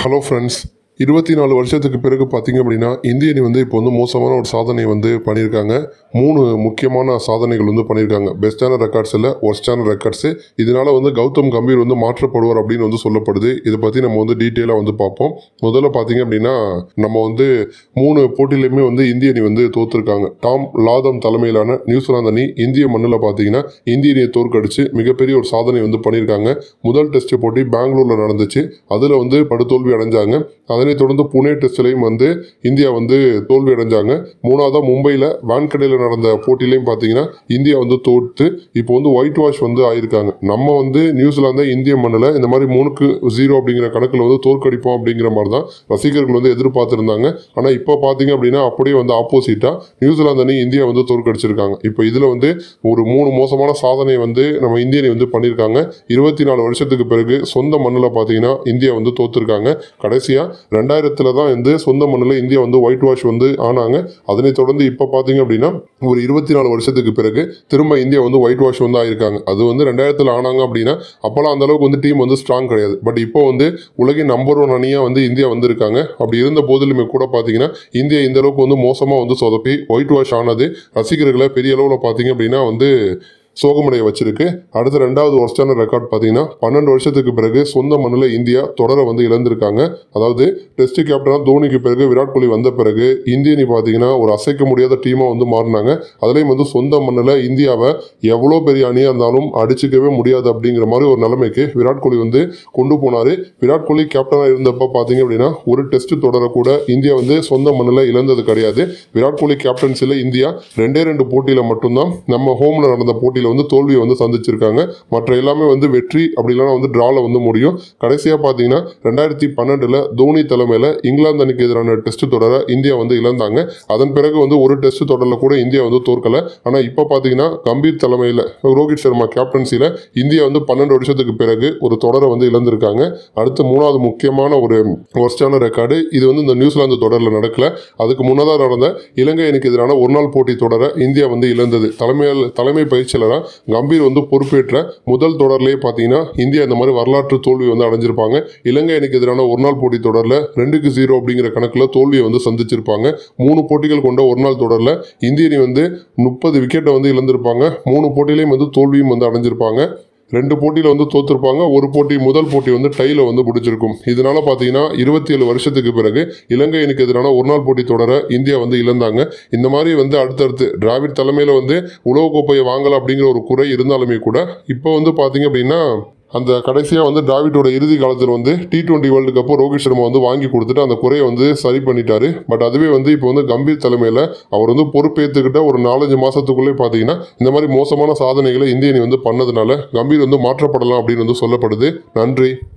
hello friends இருபத்தி நாலு வருஷத்துக்கு பிறகு பார்த்தீங்க அப்படின்னா இந்திய அணி வந்து இப்போ வந்து மோசமான ஒரு சாதனை வந்து பண்ணியிருக்காங்க மூணு முக்கியமான சாதனைகள் வந்து பண்ணியிருக்காங்க பெஸ்டான ரெக்கார்ட்ஸ் இல்லை ஒர்ஸ்டான ரெக்கார்ட்ஸு இதனால வந்து கௌதம் கம்பீர் வந்து மாற்றப்படுவார் அப்படின்னு வந்து சொல்லப்படுது இதை பற்றி நம்ம வந்து டீட்டெயிலாக வந்து பார்ப்போம் முதல்ல பார்த்தீங்க அப்படின்னா நம்ம வந்து மூணு போட்டியிலையுமே வந்து இந்திய அணி வந்து தோத்துருக்காங்க டாம் லாதம் தலைமையிலான நியூசிலாந்து அணி இந்திய மண்ணில் பார்த்தீங்கன்னா இந்திய அணியை தோற்கடிச்சு மிகப்பெரிய ஒரு சாதனை வந்து பண்ணியிருக்காங்க முதல் டெஸ்ட் போட்டி பெங்களூரில் நடந்துச்சு அதில் வந்து படுதோல்வி அடைஞ்சாங்க அதனைத் தொடர்ந்து புனே டெஸ்ட்லையும் வந்து இந்தியா வந்து தோல்வி அடைஞ்சாங்க மூணாவதாக மும்பையில் வான்கடையில் நடந்த போட்டியிலையும் பார்த்தீங்கன்னா இந்தியா வந்து தோற்று இப்போ வந்து ஒயிட் வாஷ் வந்து ஆயிருக்காங்க நம்ம வந்து நியூசிலாந்தை இந்திய மண்ணில் இந்த மாதிரி மூணுக்கு ஜீரோ அப்படிங்கிற கணக்கில் வந்து தோற்கடிப்போம் அப்படிங்கிற மாதிரி தான் ரசிகர்கள் வந்து எதிர்பார்த்துருந்தாங்க ஆனால் இப்போ பார்த்தீங்க அப்படின்னா அப்படியே வந்து ஆப்போசிட்டாக நியூசிலாந்து அணி இந்தியா வந்து தோற்கடிச்சிருக்காங்க இப்போ இதில் வந்து ஒரு மூணு மோசமான சாதனை வந்து நம்ம இந்திய அணி வந்து பண்ணியிருக்காங்க இருபத்தி நாலு வருஷத்துக்கு பிறகு சொந்த மண்ணில் பார்த்தீங்கன்னா இந்தியா வந்து தோத்துருக்காங்க கடைசியாக ரெண்டாயிரத்தில் தான் வந்து சொந்த மண்ணில் இந்தியா வந்து ஒயிட் வாஷ் வந்து ஆனாங்க அதனைத் தொடர்ந்து இப்போ பார்த்தீங்க அப்படின்னா ஒரு இருபத்தி நாலு வருஷத்துக்கு பிறகு திரும்ப இந்தியா வந்து ஒயிட் வாஷ் வந்து ஆயிருக்காங்க அது வந்து ரெண்டாயிரத்தில் ஆனாங்க அப்படின்னா அப்போல்லாம் அந்த அளவுக்கு வந்து டீம் வந்து ஸ்ட்ராங் கிடையாது பட் இப்போ வந்து உலகின் நம்பர் ஒன் அணியாக வந்து இந்தியா வந்திருக்காங்க அப்படி இருந்த போதிலுமே கூட பார்த்தீங்கன்னா இந்தியா இந்த அளவுக்கு வந்து மோசமாக வந்து சொதப்பி ஒயிட் வாஷ் ஆனது ரசிகர்களை பெரிய அளவில் பார்த்தீங்க அப்படின்னா வந்து சோகமடைய வச்சிருக்கு அடுத்த ரெண்டாவது ஒர்ஸ்டான ரெக்கார்ட் பார்த்தீங்கன்னா பன்னெண்டு வருஷத்துக்கு பிறகு சொந்த மண்ணில் இந்தியா தொடரை வந்து இழந்திருக்காங்க அதாவது டெஸ்ட் கேப்டனாக தோனிக்கு பிறகு விராட் கோலி வந்த பிறகு இந்திய அணி பார்த்தீங்கன்னா ஒரு அசைக்க முடியாத டீமாக வந்து மாறினாங்க அதுலேயும் வந்து சொந்த மண்ணில் இந்தியாவை எவ்வளோ பெரிய அணியாக இருந்தாலும் அடிச்சுக்கவே முடியாது அப்படிங்கிற மாதிரி ஒரு நிலைமைக்கு விராட் கோலி வந்து கொண்டு போனார் விராட் கோலி கேப்டனாக இருந்தப்போ பார்த்தீங்க அப்படின்னா ஒரு டெஸ்ட் தொடரை கூட இந்தியா வந்து சொந்த மண்ணில் இழந்தது கிடையாது விராட் கோலி கேப்டன்சியில் இந்தியா ரெண்டே ரெண்டு போட்டியில் மட்டும்தான் நம்ம ஹோமில் நடந்த போட்டியில் வந்து தோல்வியை வந்து சந்திச்சிருக்காங்க மற்ற எல்லாமே வந்து வெற்றி அப்படி இல்லைனா வந்து ட்ராவில் வந்து முடியும் கடைசியாக பார்த்தீங்கன்னா ரெண்டாயிரத்தி பன்னெண்டில் தோனி தலைமையில் இங்கிலாந்து அணிக்கு எதிரான டெஸ்ட் தொடரை இந்தியா வந்து இழந்தாங்க அதன் பிறகு வந்து ஒரு டெஸ்ட் தொடரில் கூட இந்தியா வந்து தோற்கலை ஆனால் இப்போ பார்த்தீங்கன்னா கம்பீர் தலைமையில் ரோஹித் சர்மா கேப்டன்சியில் இந்தியா வந்து பன்னெண்டு வருஷத்துக்கு பிறகு ஒரு தொடரை வந்து இழந்திருக்காங்க அடுத்து மூணாவது முக்கியமான ஒரு ஒர்ஸ்டான ரெக்கார்டு இது வந்து இந்த நியூசிலாந்து தொடரில் நடக்கல அதுக்கு முன்னதாக நடந்த இலங்கை அணிக்கு எதிரான ஒரு நாள் போட்டி தொடரை இந்தியா வந்து இழந்தது தலைமையில் தலைமை பயிற்சியாளராக கம்பீர் வந்து பொறுப்பேற்ற முதல் தொடர்லேயே பார்த்தீங்கன்னா இந்தியா இந்த மாதிரி வரலாற்று தோல்வி வந்து அடைஞ்சிருப்பாங்க இலங்கை அணிக்கு எதிரான ஒரு நாள் போட்டி தொடரில் ரெண்டுக்கு ஜீரோ அப்படிங்கிற கணக்கில் தோல்வியை வந்து சந்திச்சிருப்பாங்க மூணு போட்டிகள் கொண்ட ஒரு நாள் தொடரில் இந்திய அணி வந்து முப்பது விக்கெட்டை வந்து இழந்திருப்பாங்க மூணு போட்டியிலையும் வந்து தோல்வியும் வந்து அடைஞ்சிருப்பாங்க ரெண்டு போட்டியில் வந்து தோத்துருப்பாங்க ஒரு போட்டி முதல் போட்டி வந்து டையில் வந்து பிடிச்சிருக்கும் இதனால பார்த்தீங்கன்னா இருபத்தி ஏழு வருஷத்துக்கு பிறகு இலங்கை அணிக்கு எதிரான ஒரு நாள் போட்டி தொடர இந்தியா வந்து இழந்தாங்க இந்த மாதிரி வந்து அடுத்தடுத்து டிராவிட் தலைமையில் வந்து உலகக்கோப்பையை வாங்கலாம் அப்படிங்கிற ஒரு குறை இருந்தாலுமே கூட இப்போ வந்து பார்த்தீங்க அப்படின்னா அந்த கடைசியாக வந்து டிராவிட்டோட இறுதி காலத்தில் வந்து டி டுவெண்ட்டி வேர்ல்டு கப்போ ரோஹித் சர்மா வந்து வாங்கி கொடுத்துட்டு அந்த குறையை வந்து சரி பண்ணிட்டாரு பட் அதுவே வந்து இப்போ வந்து கம்பீர் தலைமையில் அவர் வந்து பொறுப்பேற்றுக்கிட்ட ஒரு நாலஞ்சு மாதத்துக்குள்ளே பார்த்தீங்கன்னா இந்த மாதிரி மோசமான சாதனைகளை இந்திய அணி வந்து பண்ணதுனால கம்பீர் வந்து மாற்றப்படலாம் அப்படின்னு வந்து சொல்லப்படுது நன்றி